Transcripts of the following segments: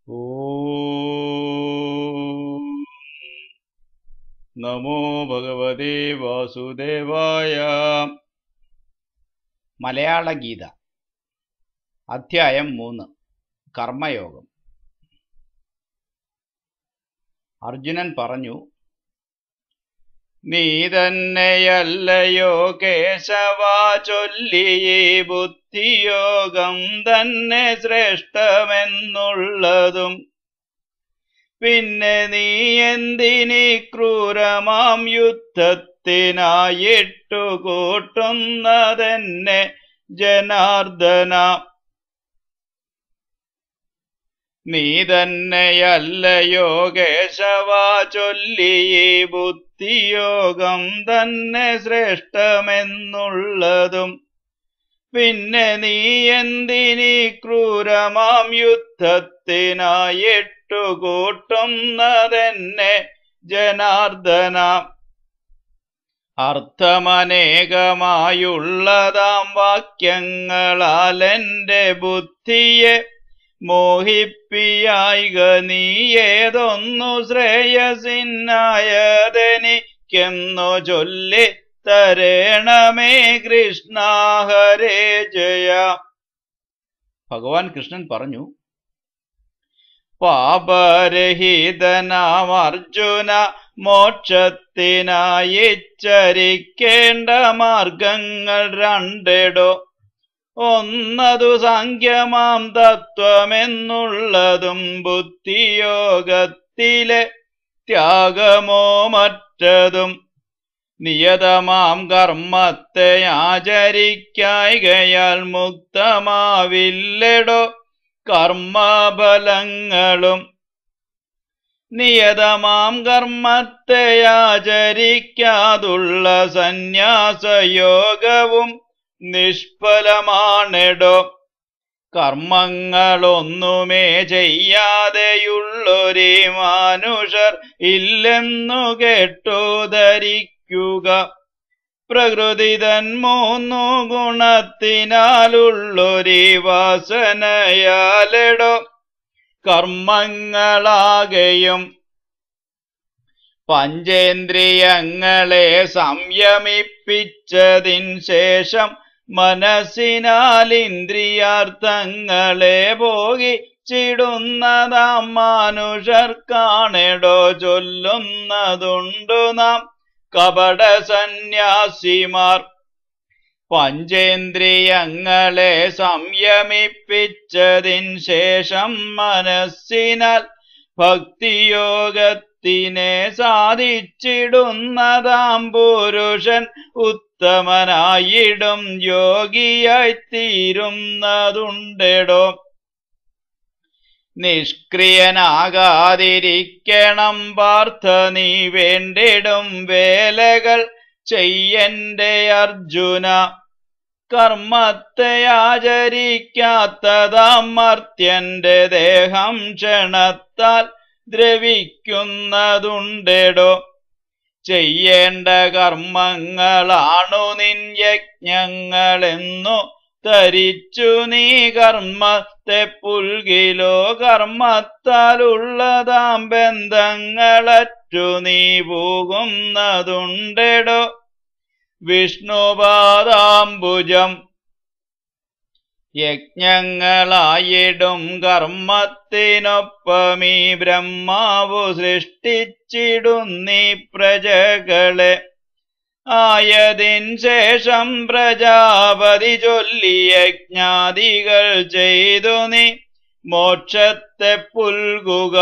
ഓം നമോ ഭഗവതേ വാസുദേവായ മലയാള ഗീത അധ്യായം മൂന്ന് കർമ്മയോഗം അർജുനൻ പറഞ്ഞു നീ തന്നെയല്ലയോ കേശവ ചൊല്ലിയേ ബുദ്ധിയോഗം തന്നെ ശ്രേഷ്ഠമെന്നുള്ളതും പിന്നെ നീ എന്തിനീ ക്രൂരമാം യുദ്ധത്തിനായിട്ടു കൂട്ടുന്നതെന്നെ ജനാർദ്ദന നീ തന്നെയല്ലയോ കേശവ ചൊല്ലിയേ ബുദ്ധിയോഗം തന്നെ ശ്രേഷ്ഠമെന്നുള്ളതും പിന്നെ നീ എന്തിനീ ക്രൂരമാം യുദ്ധത്തിനായിട്ടു കൂട്ടുന്നതെന്നെ ജനാർദ്ദന അർത്ഥമനേകമായുള്ളതാം വാക്യങ്ങളാൽ എന്റെ ബുദ്ധിയെ മോഹിപ്പിയായിക നീ ഏതൊന്നു ശ്രേയസിനായതെനിക്കെന്നു ചൊല്ലി തരേണമേ കൃഷ്ണ ഹരേ ജയ ഭഗവാൻ കൃഷ്ണൻ പറഞ്ഞു പാപരഹിതനാം അർജുന മോക്ഷത്തിനായി ചരിക്കേണ്ട മാർഗങ്ങൾ രണ്ടെടോ ഒന്നതു സാഖ്യമാം തത്വമെന്നുള്ളതും ബുദ്ധിയോഗത്തിലെ ത്യാഗമോ മറ്റതും നിയതമാം കർമ്മത്തെ ആചരിക്കായികയാൽ മുക്തമാവില്ലടോ കർമ്മഫലങ്ങളും നിയതമാം കർമ്മത്തെ ആചരിക്കാതുള്ള സന്യാസയോഗവും നിഷ്ഫലമാണെടോ കർമ്മങ്ങളൊന്നുമേ ചെയ്യാതെയുള്ളൊരു മാനുഷർ ഇല്ലെന്നു കേട്ടു ധരിക്കുക പ്രകൃതി തൻ മൂന്നു ഗുണത്തിനാലുള്ളൊരു വാസനയാലെടോ കർമ്മങ്ങളാകെയും പഞ്ചേന്ദ്രിയങ്ങളെ സംയമിപ്പിച്ചതിൻ ശേഷം മനസ്സിനാൽ ഇന്ദ്രിയാർത്ഥങ്ങളെ ഭോഗിച്ചിടുന്നതാം മാനുഷർ കാണെടോ ചൊല്ലുന്നതുണ്ടു നാം കപട സന്യാസിമാർ പഞ്ചേന്ദ്രിയങ്ങളെ സംയമിപ്പിച്ചതിൻ ശേഷം മനസ്സിനാൽ ഭക്തിയോഗത്തിനെ സാധിച്ചിടുന്നതാം പുരുഷൻ ഉത്തമനായിടും യോഗിയായി തീരുന്നതുണ്ടെടോ നിഷ്ക്രിയനാകാതിരിക്കണം പാർത്ഥ നീ വേണ്ടിടും വേലകൾ ചെയ്യന്റെ അർജുന കർമ്മത്തെ ആചരിക്കാത്തതാം മർത്യന്റെ ദേഹം ക്ഷണത്താൽ ദ്രവിക്കുന്നതുണ്ടെടോ ചെയ്യേണ്ട കർമ്മങ്ങളാണു നിൻ യജ്ഞങ്ങളെന്നു ധരിച്ചു നീ കർമ്മത്തെ പുൽകിലോ കർമ്മത്താലുള്ളതാം ബന്ധങ്ങളറ്റു നീ പോകുന്നതുണ്ടെടോ വിഷ്ണുപാദാംബുജം യജ്ഞങ്ങളായിടും കർമ്മത്തിനൊപ്പമീ ബ്രഹ്മാവു സൃഷ്ടിച്ചിടുന്നീ പ്രജകളെ ആയതിൻ ശേഷം പ്രജാപതി ചൊല്ലി യജ്ഞാദികൾ ചെയ്തു നീ മോക്ഷത്തെ പുൽകുക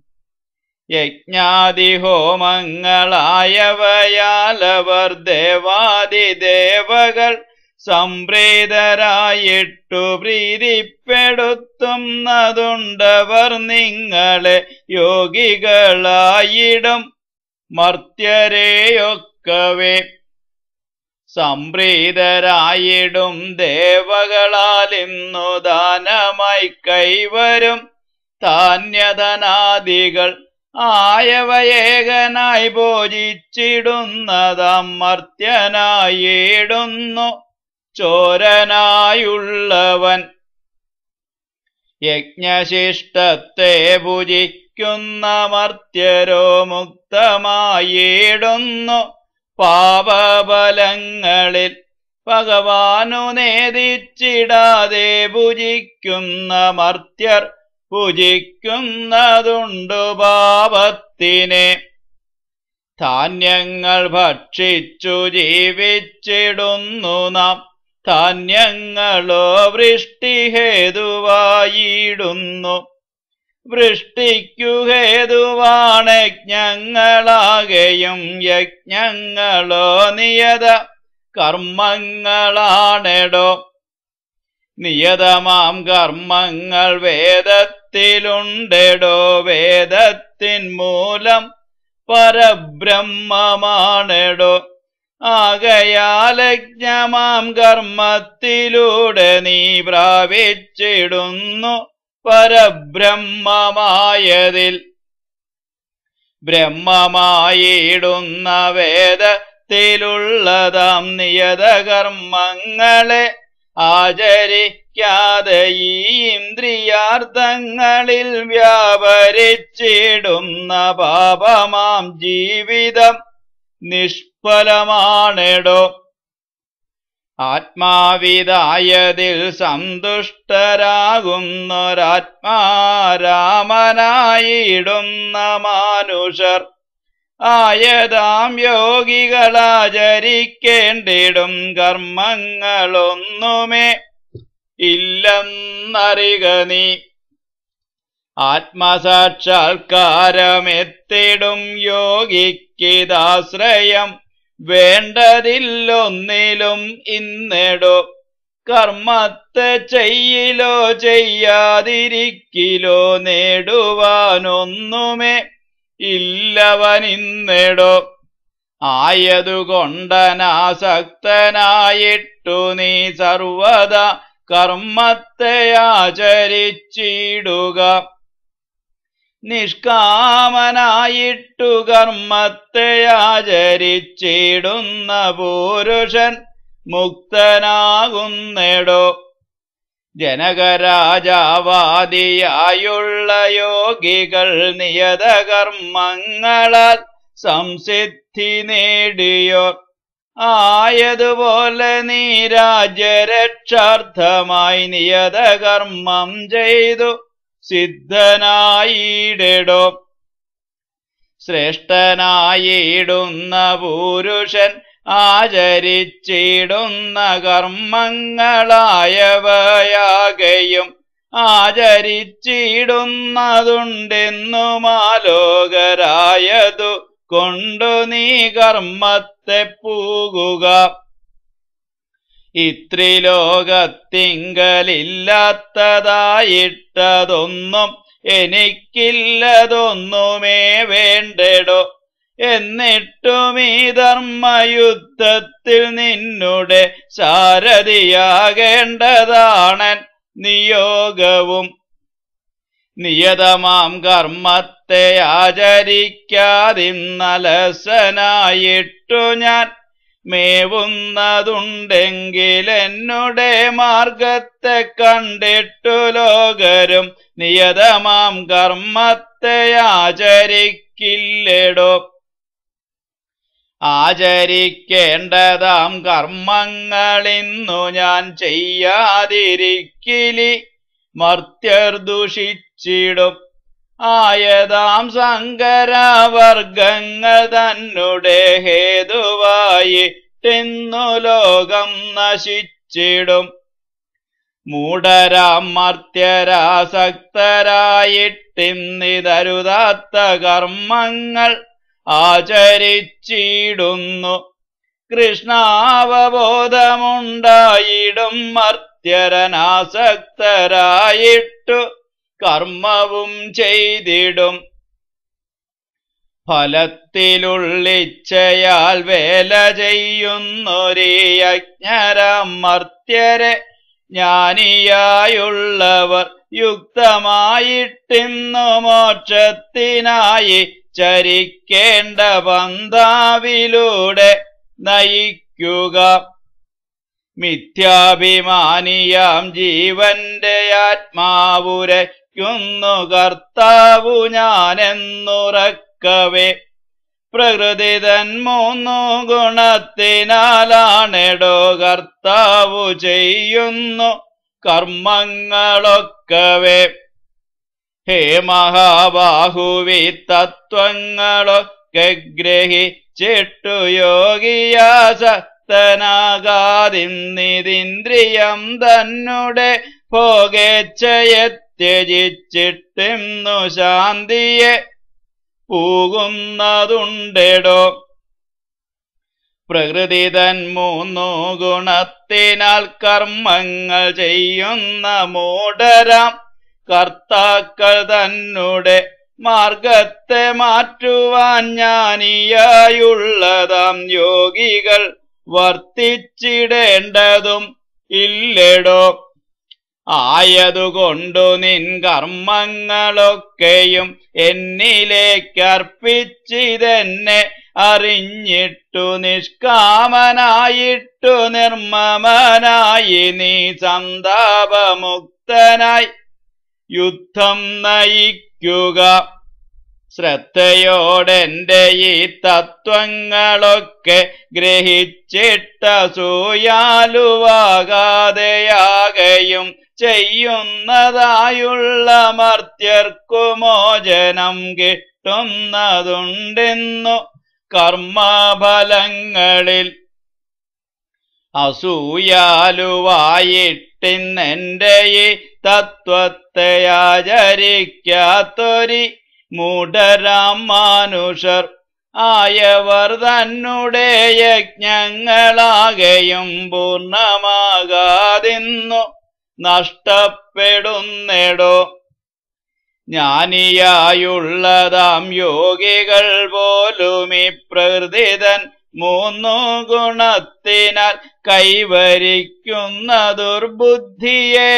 യജ്ഞാദിഹോമങ്ങളായവയാലവർ ദേവാദിദേവകൾ സംപ്രീതരായിട്ടു പ്രീതിപ്പെടുത്തുന്നതുണ്ടവർ നിങ്ങളെ യോഗികളായിടും മർത്യരെയൊക്കവേ സംപ്രീതരായിടും ദേവകളാൽ ഇന്നു ദാനമായി കൈവരും ധാന്യധനാദികൾ ആയവയേകനായി ഭോജിച്ചിടുന്നതാം മർത്യനായിടുന്നു ചോരനായുള്ളവൻ യജ്ഞശിഷ്ടത്തെ ഭുജിക്കുന്ന മർത്യരോ മുക്തമായിടുന്നു പാപബലങ്ങളിൽ ഭഗവാനു നേദിച്ചിടാതെ ഭുജിക്കുന്ന മർത്യർ ഭുജിക്കുന്നതുണ്ടു പാപത്തിനെ ധാന്യങ്ങൾ ഭക്ഷിച്ചു ജീവിച്ചിടുന്നു നാം ധാന്യങ്ങളോ വൃഷ്ടിഹേതുവായിടുന്നു വൃഷ്ടിക്കു ഹേതുവാണ് യജ്ഞങ്ങളാകെയും യജ്ഞങ്ങളോ നിയത കർമ്മങ്ങളാണെടോ നിയതമാം കർമ്മങ്ങൾ വേദത്തിലുണ്ടെടോ വേദത്തിൻ മൂലം പരബ്രഹ്മമാണെടോ ആകയാലജ്ഞമാം കർമ്മത്തിലൂടെ നീ പ്രാപിച്ചിടുന്നു പരബ്രഹ്മമായതിൽ ബ്രഹ്മമായിടുന്ന വേദത്തിലുള്ളതാം നിയതകർമ്മങ്ങളെ ആചരിക്കാതെ ഈ ഇന്ദ്രിയാർത്ഥങ്ങളിൽ വ്യാപരിച്ചിടുന്ന പാപമാം ജീവിതം നിഷ്ഫലമാണെടോ ആത്മാവിതായതിൽ സന്തുഷ്ടരാകുന്നൊരാത്മാരാമനായിടുന്ന മാനുഷർ ആയതാം യോഗികളാചരിക്കേണ്ടിടും കർമ്മങ്ങളൊന്നുമേ ഇല്ലെന്നറിക നീ ആത്മസാക്ഷാത്കാരമെത്തിടും യോഗിക്കിതാശ്രയം വേണ്ടതില്ലൊന്നിലും ഇന്നെടോ കർമ്മത്തെ ചെയ്യിലോ ചെയ്യാതിരിക്കിലോ നേടുവാനൊന്നുമേ ഇല്ലവനിന്നെടോ ആയതുകൊണ്ടനാസക്തനായിട്ടു നീ സർവത കർമ്മത്തെ ആചരിച്ചിടുക നിഷ്കാമനായിട്ടു കർമ്മത്തെ ആചരിച്ചിടുന്ന പുരുഷൻ മുക്തനാകുന്നെടോ ജനകരാജാവാദിയായുള്ള യോഗികൾ നിയതകർമ്മങ്ങളാൽ സംസിദ്ധി നേടിയോർ ആയതുപോലെ നീ രാജ്യരക്ഷാർത്ഥമായി നിയതകർമ്മം ചെയ്തു സിദ്ധനായിടോ ശ്രേഷ്ഠനായിടുന്ന പുരുഷൻ ആചരിച്ചിടുന്ന കർമ്മങ്ങളായവയാകയും ആചരിച്ചിടുന്നതുണ്ടെന്നുമാലോകരായതു കൊണ്ടു നീ കർമ്മത്തെ പൂകുക ഇത്രിലോകത്തിങ്കലില്ലാത്തതായിട്ടതൊന്നും എനിക്കില്ലതൊന്നുമേ വേണ്ടടോ എന്നിട്ടും ഈ ധർമ്മയുദ്ധത്തിൽ നിന്നുടെ സാരഥിയാകേണ്ടതാണൻ നിയോഗവും നിയതമാം കർമ്മത്തെ ആചരിക്കാതിന്നലസനായിട്ടു ഞാൻ മേവുന്നതുണ്ടെങ്കിൽ എന്നുടെ മാർഗത്തെ കണ്ടിട്ടു ലോകരും നിയതമാം കർമ്മത്തെ ആചരിക്കില്ലടോ ആചരിക്കേണ്ടതാം കർമ്മങ്ങളിന്നു ഞാൻ ചെയ്യാതിരിക്കിലി മർത്യർ ദുഷിച്ചിടും ആയതാം സങ്കരവർഗങ്ങൾ തന്നുടെ ഹേതുവായിട്ടെന്നു ലോകം നശിച്ചിടും മൂഢരാം മർത്യരാസക്തരായിട്ടിന്നിതരുതാത്ത കർമ്മങ്ങൾ ആചരിച്ചിടുന്നു കൃഷ്ണാവബോധമുണ്ടായിടും മർത്യരനാസക്തരായിട്ടു കർമ്മവും ചെയ്തിടും ഫലത്തിലുള്ളിച്ചയാൽ വേല ചെയ്യുന്നൊരേ യജ്ഞരാം മർത്യരെ ജ്ഞാനിയായുള്ളവർ യുക്തമായിട്ടിന്നു മോക്ഷത്തിനായി ചരിക്കേണ്ട പന്താവിലൂടെ നയിക്കുക മിഥ്യാഭിമാനിയാം ജീവന്റെ ആത്മാവുരയ്ക്കുന്നു കർത്താവു ഞാനെന്നുറക്കവേ പ്രകൃതി തൻ മൂന്നു ഗുണത്തിനാലാണെടോ കർത്താവു ചെയ്യുന്നു കർമ്മങ്ങളൊക്കവേ ഹേ മഹാബാഹുവി തത്വങ്ങളൊക്കെ ഗ്രഹിച്ചിട്ടു യോഗിയാസക്തനാകാതിന്നിതിന്ദ്രിയം തന്നെ ഭോഗേച്ഛയെ ത്യജിച്ചിട്ടിന്നു ശാന്തിയെ പൂകുന്നതുണ്ടെടോ പ്രകൃതി തൻ മൂന്നു ഗുണത്തിനാൽ കർമ്മങ്ങൾ ചെയ്യുന്ന മൂഢരാം കർത്താക്കൾ തന്നെ മാർഗത്തെ മാറ്റുവാൻ ജ്ഞാനിയായുള്ളതാം യോഗികൾ വർത്തിച്ചിടേണ്ടതും ഇല്ലെടോ ആയതുകൊണ്ടു നിൻ കർമ്മങ്ങളൊക്കെയും എന്നിലേക്കർപ്പിച്ചിതെന്നെ അറിഞ്ഞിട്ടു നിഷ്കാമനായിട്ടു നിർമ്മമനായി നീ സന്താപമുക്തനായി യുദ്ധം നയിക്കുക ശ്രദ്ധയോടെന്റെ ഈ തത്വങ്ങളൊക്കെ ഗ്രഹിച്ചിട്ട സൂയാലുവാകാതെയാകയും ചെയ്യുന്നതായുള്ള മർത്യർക്കു മോചനം കിട്ടുന്നതുണ്ടെന്നു കർമ്മഫലങ്ങളിൽ അസൂയാലുവായിട്ടിന്നെന്റെ ഈ തത്വത്തെ ആചരിക്കാത്തൊരി മൂഢരാം മാനുഷർ ആയവർ തന്നെ യജ്ഞങ്ങളാകെയും പൂർണ്ണമാകാതിന്നു നഷ്ടപ്പെടുന്നെടോ ജ്ഞാനിയായുള്ളതാം യോഗികൾ പോലും ഈ പ്രകൃതിതൻ മൂന്നു ഗുണത്തിനാൽ കൈവരിക്കുന്ന ദുർബുദ്ധിയെ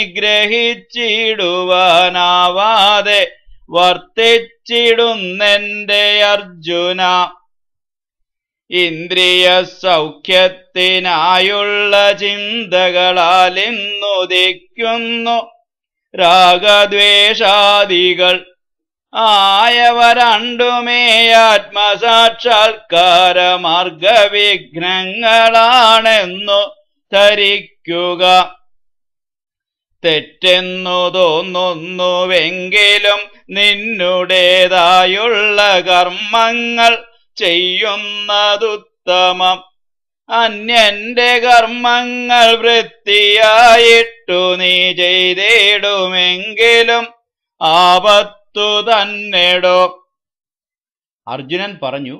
നിഗ്രഹിച്ചിടുവാനാവാതെ വർത്തിച്ചിടുന്നെന്റെ അർജുന ഇന്ദ്രിയ സൗഖ്യത്തിനായുള്ള ചിന്തകളാൽ ഇന്നുദിക്കുന്നു രാഗദ്വേഷാദികൾ ആയവരണ്ടുമേ ആത്മസാക്ഷാത്കാര മാർഗവിഘ്നങ്ങളാണെന്നു ധരിക്കുക തെറ്റെന്നു തോന്നുന്നുവെങ്കിലും നിന്നുടേതായുള്ള കർമ്മങ്ങൾ ചെയ്യുന്നതുത്തമം അന്യന്റെ കർമ്മങ്ങൾ വൃത്തിയായിട്ടു നീ ചെയ്തിടുമെങ്കിലും ആപത്തു തന്നെടോ അർജുനൻ പറഞ്ഞു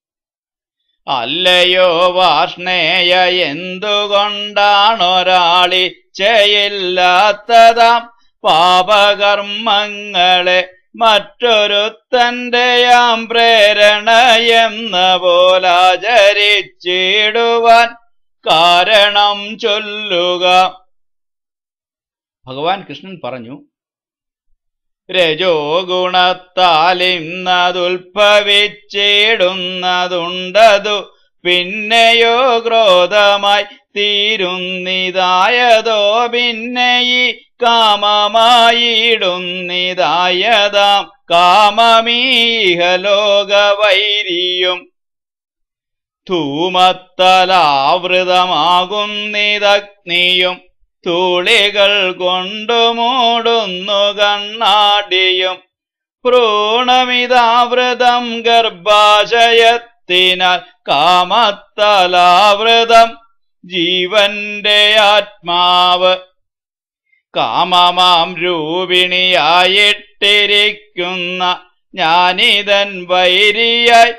അല്ലയോ വാഷ്ണേയ എന്തുകൊണ്ടാണൊരാളി ചെയ്യില്ലാത്തതാം പാപകർമ്മങ്ങളെ മറ്റൊരുത്തന്റെയാം പ്രേരണ എന്ന പോലാചരിച്ചിടുവാൻ കാരണം ചൊല്ലുക ഭഗവാൻ കൃഷ്ണൻ പറഞ്ഞു രജോ ഗുണത്താലിന്നതുൽഭവിച്ചിടുന്നതുണ്ടതു പിന്നെയോ ക്രോധമായി തീരുന്നിതായതോ പിന്നെ ഈ കാമമായിടുന്നിതായതാം കാമമീഹലോകവൈരിയും ധൂമത്തലാവൃതമാകുന്നിതഗ്നിയും തുളികൾ കൊണ്ടു മൂടുന്നു കണ്ണാടിയും ഭ്രൂണമിതാവൃതം ഗർഭാശയത്തിനാൽ കാമത്തലാവൃതം ജീവന്റെ ആത്മാവ് കാമമാം രൂപിണിയായിട്ടിരിക്കുന്ന ഞാനിതൻ വൈരിയായി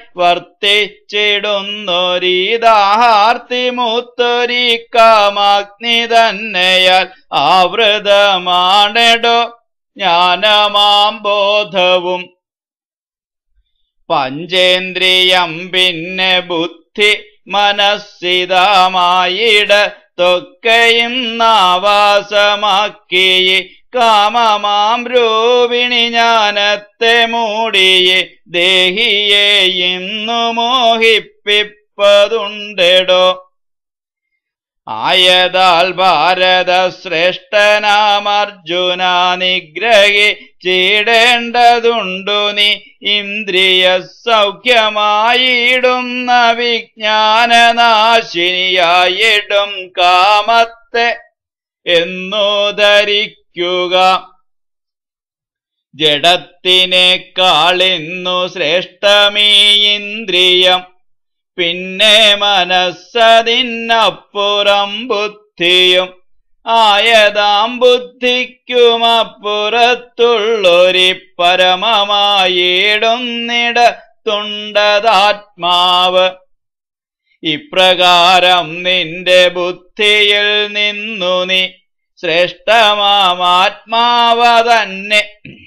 വർത്തിച്ചിടുന്നൊരീതാഹാർത്തി മൂത്തൊരി കാമാഗ്നി തന്നെയാൽ ആവൃതമാണെടോ ജ്ഞാനമാം ബോധവും പഞ്ചേന്ദ്രിയം പിന്നെ ബുദ്ധി മനസ്സിതമായിടത്തൊക്കെയും നാവാസമാക്കി കാമമാം രൂപിണി ജ്ഞാനത്തെ മൂടിയെ ദേഹിയെ ഇന്നു മോഹിപ്പിപ്പതുണ്ടെടോ ആയതാൽ ഭാരത ശ്രേഷ്ഠനാമർജുന നിഗ്രഹിച്ചിടേണ്ടതുണ്ടു നീ ഇന്ദ്രിയ സൗഖ്യമായിടുന്ന വിജ്ഞാനനാശിനിയായിടും കാമത്തെ എന്നു ധരിക്കുക ജഡത്തിനേക്കാളിന്നു ശ്രേഷ്ഠമീ ഇന്ദ്രിയം പിന്നെ മനസ്സതിനപ്പുറം ബുദ്ധിയും ആയതാം ബുദ്ധിക്കുമപ്പുറത്തുള്ളൊരി പരമമായിടുന്നിട തുണ്ടതാത്മാവ് ഇപ്രകാരം നിന്റെ ബുദ്ധിയിൽ നിന്നു നീ ശ്രേഷ്ഠമാത്മാവ തന്നെ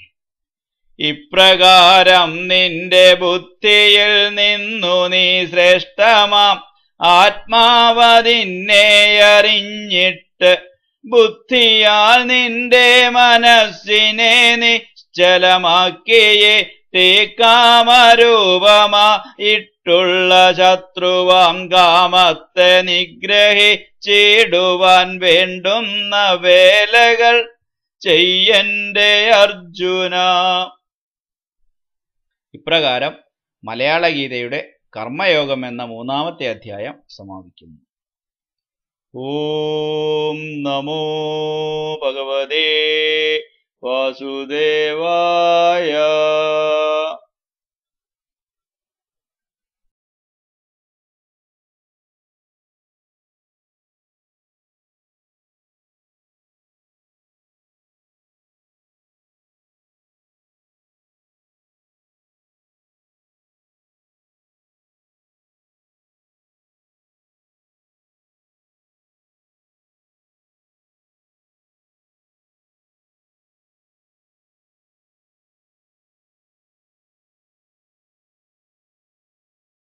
ഇപ്രകാരം നിന്റെ ബുദ്ധിയിൽ നിന്നു നീ ശ്രേഷ്ഠമാം ആത്മാവതിന്നെ അറിഞ്ഞിട്ട് ബുദ്ധിയാൽ നിന്റെ മനസ്സിനെ നിശ്ചലമാക്കിയേ കാമരൂപമാ ഇട്ടുള്ള ശത്രുവാം കാമത്തെ നിഗ്രഹിച്ചിടുവാൻ വേണ്ടുന്ന വേലകൾ ചെയ്യന്റെ അർജുന ഇപ്രകാരം മലയാള ഗീതയുടെ കർമ്മയോഗം എന്ന മൂന്നാമത്തെ അധ്യായം സമാപിക്കുന്നു ഓം നമോ ഭഗവതേ വാസുദേവായ